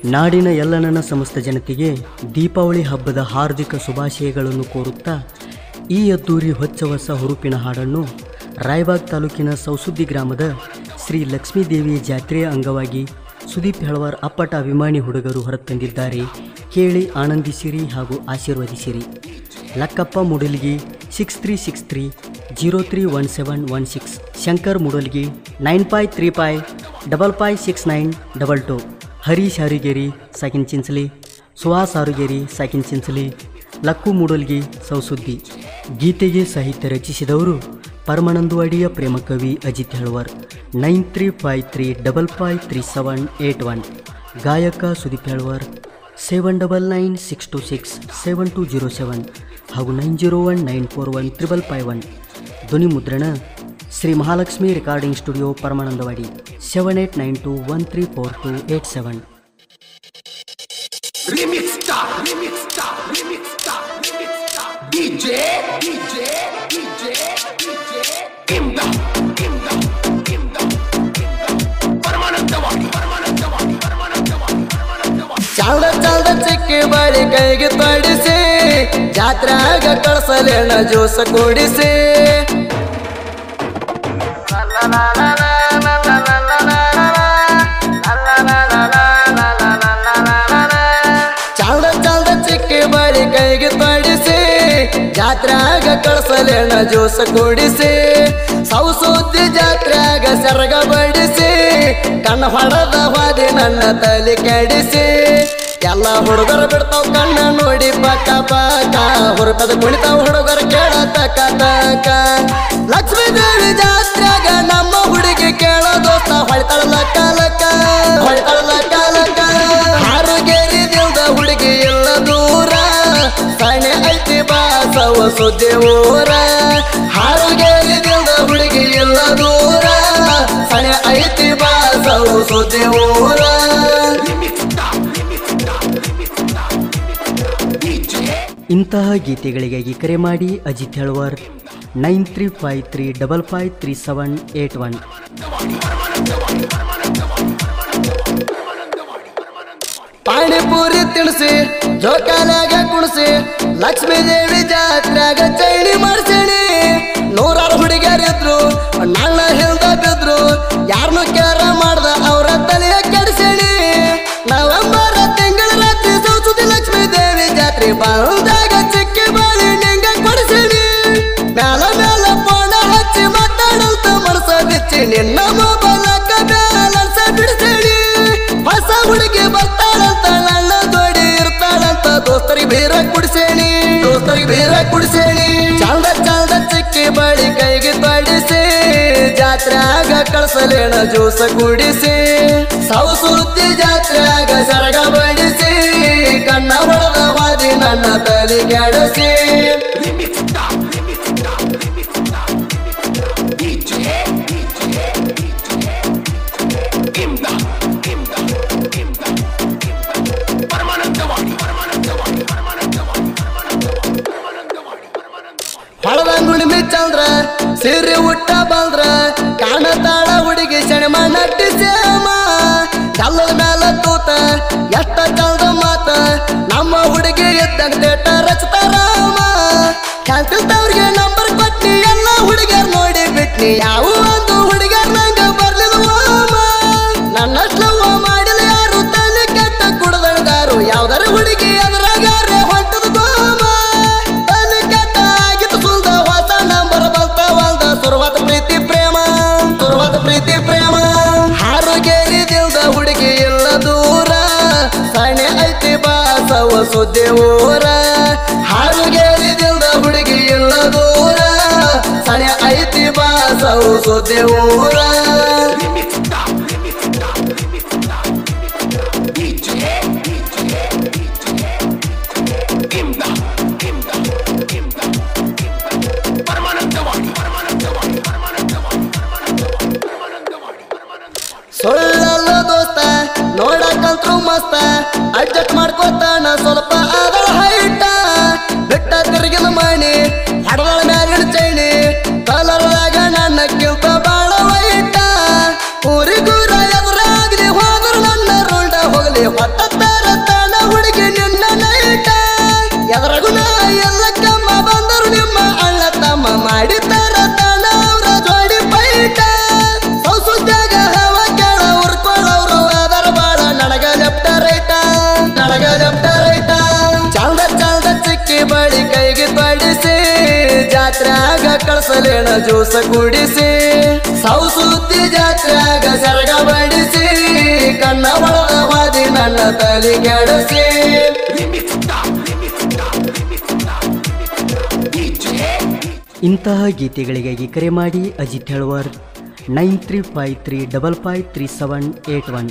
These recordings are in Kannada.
ನಾಡಿನ ಎಲ್ಲ ನನ್ನ ಸಮಸ್ತ ಜನತೆಗೆ ದೀಪಾವಳಿ ಹಬ್ಬದ ಹಾರ್ದಿಕ ಶುಭಾಶಯಗಳನ್ನು ಕೋರುತ್ತಾ ಈ ಅದ್ದೂರಿ ಹೊಚ್ಚ ಹೊಸ ಹುರುಪಿನ ಹಾಡನ್ನು ರಾಯಬಾಗ್ ತಾಲೂಕಿನ ಸೌಸುದ್ದಿ ಗ್ರಾಮದ ಶ್ರೀ ಲಕ್ಷ್ಮೀದೇವಿಯ ಜಾತ್ರೆಯ ಅಂಗವಾಗಿ ಸುದೀಪ್ ಹೆಳವಾರ್ ಅಪ್ಪಟ ಅಭಿಮಾನಿ ಹುಡುಗರು ಹೊರತಂದಿದ್ದಾರೆ ಕೇಳಿ ಆನಂದಿಸಿರಿ ಹಾಗೂ ಆಶೀರ್ವದಿಸಿರಿ Lakkappa Mudalgi six three six three zero three one seven one six Shankar Mudalgi nine five three five double five six nine double two Harish Harigeri ಸಾಕಿನ್ ಚಿಂಚಲಿ ಸುಹಾಸ್ ಹಾರುಗೇರಿ ಸಾಕಿನ್ ಚಿಂಚಲಿ ಲಕ್ಕು ಮೂಡಲ್ಗಿ ಸೌಸುದ್ದಿ ಗೀತೆಗೆ ಸಾಹಿತ್ಯ ರಚಿಸಿದವರು ಪರಮಾನಂದವಾಡಿಯ ಪ್ರೇಮಕವಿ Ajit Helwar nine three five three double five three seven eight one ಗಾಯಕ Sudeep Helwar seven double nine six two six seven two zero seven ಹಾಗೂ nine zero one nine four one triple five one ಧ್ವನಿ ಮುದ್ರಣ Shri Mahalakshmi recording studio Paramanandawadi seven eight nine two one three four two eight seven Remix star, remix star, remix star, remix star. DJ, DJ, DJ, DJ. Kimda, Kimda, Kimda, Kimda. Paramanandawadi Paramanandawadi Paramanandawadi Paramanandawadi ಚಂದ ಚಂದ ಚಿಕ್ಕಿ ಬಳಿ ಕೈಗೆ ತೊಡಿಸಿ ಜಾತ್ರೆಯಾಗ ಕಳ್ಸಲೇನ ಜ್ಯೂಸ ಕೂಡಿಸಿ ಚಂದ ಚಂದ ಚಿಕ್ಕಿ ಬಳಿ ಕೈಗೆ ತೊಡಿಸಿ ಜಾತ್ರೆಯಾಗ ಕಳ್ಸಲೇನ ಜ್ಯೂಸ ಕೂಡಿಸಿ ಸೌಸುದ್ದಿ ಜಾತ್ರೆಯಾಗ ಸೆರಗ ಬಡಿಸಿ ಕಣ್ಣ ಹೊಡೆದ ಹಾದಿ ನನ್ನ ತಲೆ ಕೆಡಿಸಿ ಎಲ್ಲ ಹುಡುಗರು ಬಿಡ್ತಾವ್ ಕಣ್ಣ ನೋಡಿ ಪಕ್ಕ ಪಕ್ಕ ಹುರುಪದ ಕುಣಿತಾವ್ ಹುಡುಗರು ಕೇಳ ತಕ ತಕ ಲಕ್ಷ್ಮೀ ದೇವಿ ಜಾತ್ರೆಯಾಗ ನಮ್ಮ ಹುಡುಗಿ ಕೇಳೋ ದೋಸ್ತ ಹೊಳಿತಾಳ ಲಕ್ಕ ಲಕ್ಕ ಹೊಳಿತಾಳ ಲಕ್ಕ ಲಕ್ಕ ಹಾರುಗೇರಿ ದಿಲ್ದ ಹುಡುಗಿ ಇಲ್ಲ ದೂರ ಸಣೆ ಐತಿ ಬಾಸವ ಸುದ್ದಿ ಊರ ಹಾರುಗೇರಿ ದಿಲ್ದ ಹುಡುಗಿ ಇಲ್ಲ ದೂರ ಸಣೆ ಐತಿ ಬಾಸವ ಸುದ್ದಿ ಊರ ಇಂತಹ ಗೀತೆಗಳಿಗಾಗಿ ಕರೆ ಮಾಡಿ Ajit Helwar nine three five three double five three seven eight one panipuri ತಿನ್ಸಿ ಜೋಕಾಲಾಗ ಕುಣಿಸಿ ಲಕ್ಷ್ಮೀ ದೇವಿ ಜಾತ್ರೆಯಾಗ ಚೈನಿ ಮಾಡ್ಸೇನಿ ನೂರಾರು ಹುಡುಗಿಯರಿದ್ರು ನನ್ನ ಹಿಲ್ದ ಬಿದ್ರು ಯಾರನ್ನು ಕೇರ ಮಾಡ್ದ ಅವರ ತಲೆಯ ಕೆಡಿಸೇನಿ ನವೆಂಬರ್ ತಿಂಗಳ ರಾತ್ರಿ ಸೌಸುದಿ ಲಕ್ಷ್ಮೀ ದೇವಿ ಜಾತ್ರೆ ಬಂದಾಗ ಚಿಕ್ಕಿ ಬಾಳಿ ನಿಂಗ ಕೊಡಿಸೇನಿ ಮ್ಯಾಲ ಮ್ಯಾಲ ಪೋಣ ಹಚ್ಚಿ ಮಾತಾಡಲ್ತ ಮನಸ ಬಿಚ್ಚಿ ನಿನ್ನ ಮೊಬೈಲಕ್ಕ ಬ್ಯಾಲೆನ್ಸ್ ಬಿಡಿಸೇನಿ ಹೊಸ ಹುಡುಗಿ ಬರ್ತಾಳಂತ ನನ್ನ ಜೋಡಿ ಇರ್ತಾಳಂತ ದೋಸ್ತರಿಗೆ ಬೀರ ಕುಡಿಸೇನಿ ದೋಸ್ತರಿಗೆ ಬೀರ ಕುಡಿಸೇನಿ ಚಂದ ಚಂದ ಚಿಕ್ಕಿ ಬಳಿ ಕೈಗೆ ತೊಡಿಸಿ ಜಾತ್ರೆಯಾಗ ಕಳ್ಸಲೇಣ ಜ್ಯೂಸ ಕುಡಿಸಿ ಸೌಸುದ್ದಿ ಜಾತ್ರೆಯಾಗ ಸರಗ ಬಡಿಸಿ ಕಣ್ಣ ಹೊಡೆದ ವಾದಿ ನನ್ನ ತಲೆ ಕೆಡಿಸಿ Remix star, remix star, remix star, DJ, DJ, DJ. Kimda, Kimda, Kimda, Kimda. Paramanandawadi Paramanandawadi Paramanandawadi Paramanandawadi Paramanandawadi Paramanandawadi ಹೊಳದಂಗುಳಿಮಿ ಚಂದ್ರ ಸೀರೆ ಉಟ್ಟ ಬಂದ್ರ ಕಾಣತಾಳ ಹುಡುಗಿ ಶಣಿಮ ನಟ್ಟಿ ಸೇಮ ಕಲ್ಲದ ಮ್ಯಾಲ ತೂತ ಎಷ್ಟ ಚಂದ ಮಾತ ನಮ್ಮ ಹುಡುಗಿ ಇದ್ದಂಗ ತೇಟ ರಚತಾರಾಮ ಕಲ್ತಿಲ್ದವ್ರಿಗೆ ನಂಬರ್ ಕೊಟ್ಟಿ ಎಲ್ಲ ಹುಡುಗಿಯರ್ ನೋಡಿ ಬಿಟ್ನಿ ಯಾವ ಒಂದು ಹುಡುಗಿಯರ್ ನಂಗ ಬರ್ಲಿಲ್ಲ ಓಮ ನನ್ನಷ್ಟು ಲವ್ವ ಮಾಡಿಲ್ಲ ಯಾರು ತಲೆ ಕೆಟ್ಟ ಕುಡ್ದಳ್ದಾರು ಯಾವ್ದಾರ ಹುಡುಗಿ ಅದ್ರಾಗಾರೆ ಹೊಂಟದ ಗೋಮ ತಲೆ ಕೆಟ್ಟ ಆಗಿತ್ತು ಸುಲ್ದ ಹೊಸ ನಂಬರ್ ಬಂತ ಒಂದ ಸುರುವತ ಪ್ರೀತಿ ಪ್ರೇಮ ಸುರುವತ ಪ್ರೀತಿ ಪ್ರೇಮ ಹಾರುಗೇರಿ ದಿಲ್ದ ಹುಡುಗಿ ಇಲ್ಲ ದೂರ ಸಣೆ ಐತಿ ಬಾಸವ ಸುದ್ದಿ ಊರ ಹಾರುಗೇರಿ ದಿಲ್ದ ಹುಡುಗಿ ಇಲ್ಲ ದೂರ ಸಣೆ ಐತಿ ಬಾಸವ ಸುದ್ದಿ ಊರ Remix star, remix star, remix star, DJ, DJ, DJ. Kimda, Kimda, Kimda, Kimda. Paramanandawadi Paramanandawadi Paramanandawadi Paramanandawadi Paramanandawadi Paramanandawadi ಸುಳ್ಳಲ್ಲ ದೋಸ್ತ ನೋಡಕಂತ್ರು ಮಸ್ತ ಅಡ್ಜಸ್ಟ್ ಮಾಡ್ಕೋತಾನ ಸ್ವಲ್ಪ ಅದಳ ಹೈಟ ಬಿಟ್ಟ ತಿರುಗಿದ ಮಣಿ ಹಡದಳ ಮ್ಯಾಲಿನ ಚೈನಿ ಕಲರ್ದಾಗ ನನ್ನ ಕಿಲ್ತ ಬಾಳ ವೈಟ ಊರಿಗೂರ ಎದುರಾಗ್ಲಿ ಹೋದ್ರು ನನ್ನ ರುಂಡ ಹೋಗ್ಲಿ ಹೊತ್ತ ಕಳ್ಸಲೇನ ಜ್ಯೂಸ ಕುಡಿಸಿ ಸೌಸುತ್ತಿ ಜಾತ್ರ್ಯಾಗ ಸರಗ ಬಡಿಸಿ ಕಣ್ಣ ಒಳದ ವಾದಿ ನನ್ನ ತಲೆ ಕೆಡಿಸಿ ಇಂತಹ ಗೀತೆಗಳಿಗಾಗಿ ಕರೆ ಮಾಡಿ Ajit Helwar nine three five three double five three seven eight one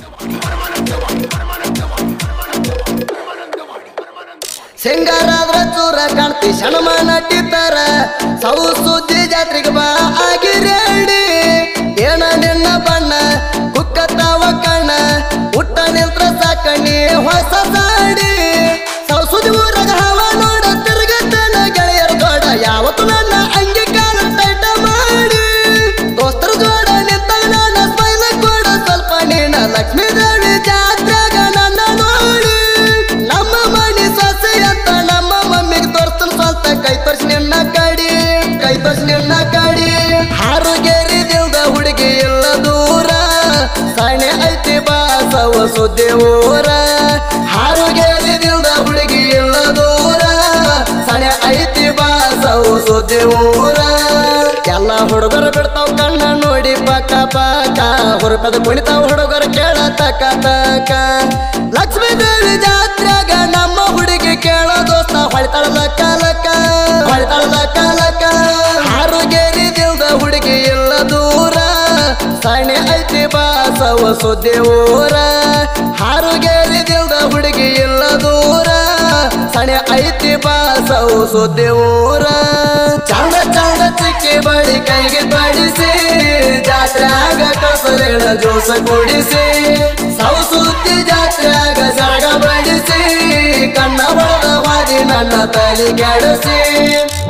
ಸಿಂಗಾರಾದ್ರ ಚೂರ ಕಾಣ್ತಿ ಶಣಮ ನಟಿತಾರ ಸೌ ಸುದ್ದಿ ಜಾತ್ರೆಗೆ ಬಾ ಆಗಿರೇಳಿ ಏನ ನಿನ್ನ ಬಣ್ಣ ಕುಕ್ಕತ್ತಾವ ಕಣ್ಣ ಹುಟ್ಟ ನಿಂತ್ರ ಸಾಕಣಿ ಹೊಸ ಸಾಡಿ ಸೌ ಸುದ್ದಿ ಊರಾಗ ಹವ ನೋಡ ತಿರುಗತ್ತನ ಗೆಳೆಯರ ದೊಡ್ಡ ಯಾವತ್ತು ನನ್ನ ಅಂಗಿ ಕಾಲ ಟೈಟ ಮಾಡಿ ದೋಸ್ತರ ಜೋಡ ನಿಂತಾಗ ನನ್ನ ಸ್ಮೈಲ ಕೊಡ ಸ್ವಲ್ಪ ನೀನ ಲಕ್ಷ್ಮೀ ದೇವಿ ಜಾತ್ರೆಗ ನನ್ನ ನೋಡಿ ನಮ್ಮ ಮನೆ ಸೊಸೆ ಅಂತ ನಮ್ಮ ಮಮ್ಮಿಗೆ ತೋರ್ಸ್ತನ ಸ್ವಂತ ಕೈ ತೋರ್ಸಿ ನಿನ್ನ ಕಡಿ ಕೈ ತೋರ್ಸಿ ನಿನ್ನ ಕಡಿ ಹಾರುಗೇರಿ ದಿಲ್ದ ಹುಡುಗಿ ಇಲ್ಲ ದೂರ ಸಣೆ ಐತಿ ಬಾಸವ ಸುದ್ದಿ ಊರ ಹಾರುಗೇರಿ ದಿಲ್ದ ಹುಡುಗಿ ಇಲ್ಲ ದೂರ ಸಣೆ ಐತಿ ಬಾಸವ ಸುದ್ದಿ ಊರ ಎಲ್ಲ ಹುಡುಗರು ಬಿಡ್ತಾವ್ ಕಣ್ಣ ನೋಡಿ ಪಕ್ಕ ಪಕ್ಕ ಹುರುಪದ ಕುಣಿತಾವ್ ಹುಡುಗರು ಕೇಳ ತಕ ತಕ ಲಕ್ಷ್ಮೀ ದೇವಿ ಜಾತ್ರೆಗ ನಮ್ಮ ಹುಡುಗಿ ಕೇಳೋ ದೋಸ್ತ ಹೊಳಿತಾಳ ಲಕ್ಕ ಲಕ್ಕ ಹೊಳಿತಾಳ ಲಕ್ಕ ಲಕ್ಕ ಹಾರುಗೇರಿ ದಿಲ್ದ ಹುಡುಗಿ ಇಲ್ಲ ದೂರ ಸಣೆ ಐತಿ ಬಾಸವ ಸುದ್ದಿ ಊರ ಹಾರುಗೇರಿ ದಿಲ್ದ ಹುಡುಗಿ ಇಲ್ಲ ದೂರ ಸಣೆ ಐತಿ ಬಾಸವ ಸುದ್ದಿ ಊರ ಚಂದ ಚಂದ ಚಿಕ್ಕಿ ಬಳಿ ಕೈಗೆ ಬಡಿಸಿ ಜಾತ್ರೆಯಾಗ ಕಸಲೇಳ ಜೋಸ ಕುಡಿಸಿ ಸೌ ಸುದ್ದಿ ಜಾತ್ರೆಯಾಗ ಸರಗ ಬಡಿಸಿ ಕಣ್ಣ ಬಡದ ವಾದಿ ನನ್ನ ತಲೆ ಕೆಡಿಸಿ